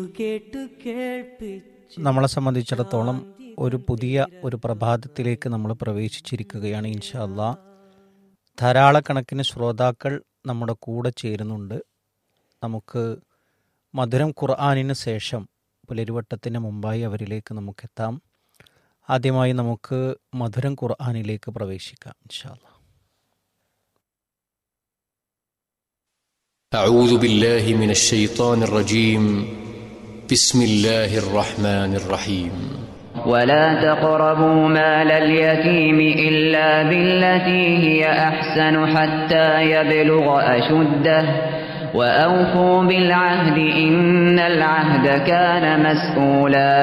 കേട്ടു കേൾപ്പിച്ചു നമ്മളെ സംബന്ധിച്ചിടത്തോളം ഒരു പുതിയ ഒരു പ്രഭാതത്തിലേക്ക് നമ്മൾ പ്രവേശിച്ചിരിക്കുകയാണ് ഇൻഷാല്ല ധാരാളക്കണക്കിന് ശ്രോതാക്കൾ നമ്മുടെ കൂടെ ചേരുന്നുണ്ട് നമുക്ക് മധുരം ഖുർആാനിന് ശേഷം പുലരുവട്ടത്തിന് മുമ്പായി അവരിലേക്ക് നമുക്കെത്താം ആദ്യമായി നമുക്ക് മധുരം ഖുർആാനിലേക്ക് പ്രവേശിക്കാം ഇൻഷാല്ല أعوذ بالله من الشيطان الرجيم بسم الله الرحمن الرحيم ولا تقربوا مال اليتيم إلا بالتي هي أحسن حتى يبلغ أشده وأوفوا بالعهد إن العهد كان مسؤولا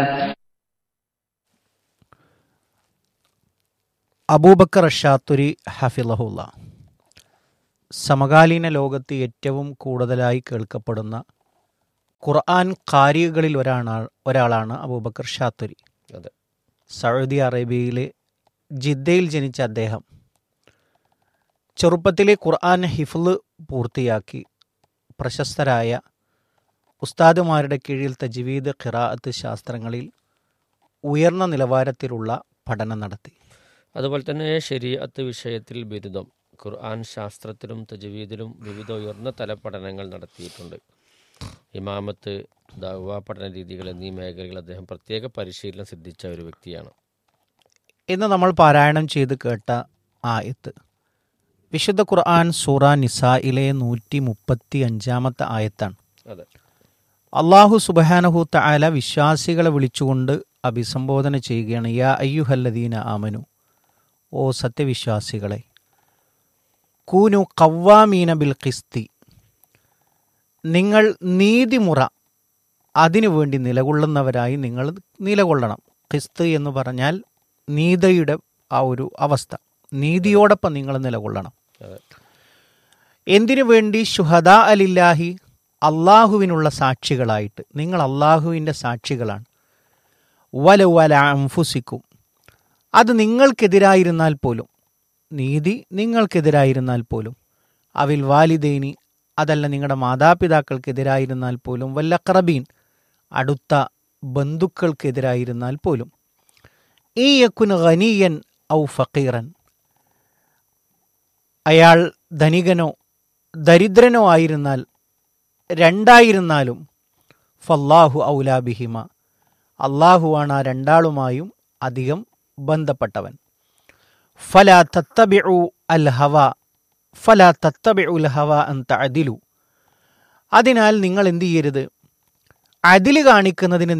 അബൂബക്കർ ഷാത്തുരി ഹഫിലഹുല്ല സമകാലീന ലോകത്ത് ഏറ്റവും കൂടുതലായി കേൾക്കപ്പെടുന്ന ഖുർആൻ കാരികളിൽ ഒരാളാണ് ഒരാളാണ് അബൂബക്കർ ഷാത്തുരി അതെ. സൗദി അറേബ്യയിലെ ജിദ്ദയിൽ ജനിച്ച അദ്ദേഹം ചെറുപ്പത്തിലെ ഖുർആൻ ഹിഫ്ല് പൂർത്തിയാക്കി പ്രശസ്തരായ ഉസ്താദുമാരുടെ കീഴിൽ തജ്വീദ് ഖിറാഅത്ത് ശാസ്ത്രങ്ങളിൽ ഉയർന്ന നിലവാരത്തിലുള്ള പഠനം നടത്തി അതുപോലെ തന്നെ ശരീഅത്ത് വിഷയത്തിൽ ബിരുദം ഖുർആൻ ശാസ്ത്രത്തിലും തജ്വീദിലും വിവിധ ഉയർന്ന തല പഠനങ്ങൾ നടത്തിയിട്ടുണ്ട് ഇമാമത്ത് ദവ പഠന രീതികൾ എന്നീ മേഖലകൾ അദ്ദേഹം പ്രത്യേക പരിശീലനം സിദ്ധിച്ച ഒരു വ്യക്തിയാണ് ഇന്ന് നമ്മൾ പാരായണം ചെയ്ത് കേട്ട ആയത്ത് വിശുദ്ധ ഖുർആൻ സൂറ നിസായിലെ നൂറ്റി മുപ്പത്തി അഞ്ചാമത്തെ ആയത്താണ് അതെ അള്ളാഹു സുബഹാനഹു തആല വിശ്വാസികളെ വിളിച്ചുകൊണ്ട് അഭിസംബോധന ചെയ്യുകയാണ് യാ അയ്യുഹല്ലദീന ആമനു ഓ സത്യവിശ്വാസികളെ കൂനു കവ്വാമീന ബിൽ ഖിസ്തി നിങ്ങൾ നീതിമുറ അതിനു വേണ്ടി നിലകൊള്ളുന്നവരായി നിങ്ങൾ നിലകൊള്ളണം ഖിസ്ത് എന്ന് പറഞ്ഞാൽ നീതിയുടെ ആ ഒരു അവസ്ഥ നീതിയോടൊപ്പം നിങ്ങൾ നിലകൊള്ളണം അതെ എന്തിനു വേണ്ടി ഷുഹദാ അലില്ലാഹി അള്ളാഹുവിനുള്ള സാക്ഷികളായിട്ട് നിങ്ങൾ അള്ളാഹുവിൻ്റെ സാക്ഷികളാണ് വല വല അംഫുസിക്കും അത് നിങ്ങൾക്കെതിരായിരുന്നാൽ പോലും നീതി നിങ്ങൾക്കെതിരായിരുന്നാൽ പോലും അവിൽ വാലിദേനി അതല്ല നിങ്ങളുടെ മാതാപിതാക്കൾക്കെതിരായിരുന്നാൽ പോലും വല്ല ക്രബീൻ അടുത്ത ബന്ധുക്കൾക്കെതിരായിരുന്നാൽ പോലും ഈ യക്കുൻ ഖനീയൻ ഔ ഫക്കീറൻ അയാൾ ധനികനോ ദരിദ്രനോ ആയിരുന്നാൽ രണ്ടായിരുന്നാലും ഫല്ലാഹു ഔലാബിഹിമ അള്ളാഹുവാണ് ആ രണ്ടാളുമായും അധികം ബന്ധപ്പെട്ടവൻ ഫല തത്തബിഉ അൽ ഹവ ഫല തത്തബിഉ അൽ ഹവ അൻ തഅദിലു അതിനാൽ നിങ്ങൾ എന്ത് ചെയ്യരുത് അതില് കാണിക്കുന്നതിന്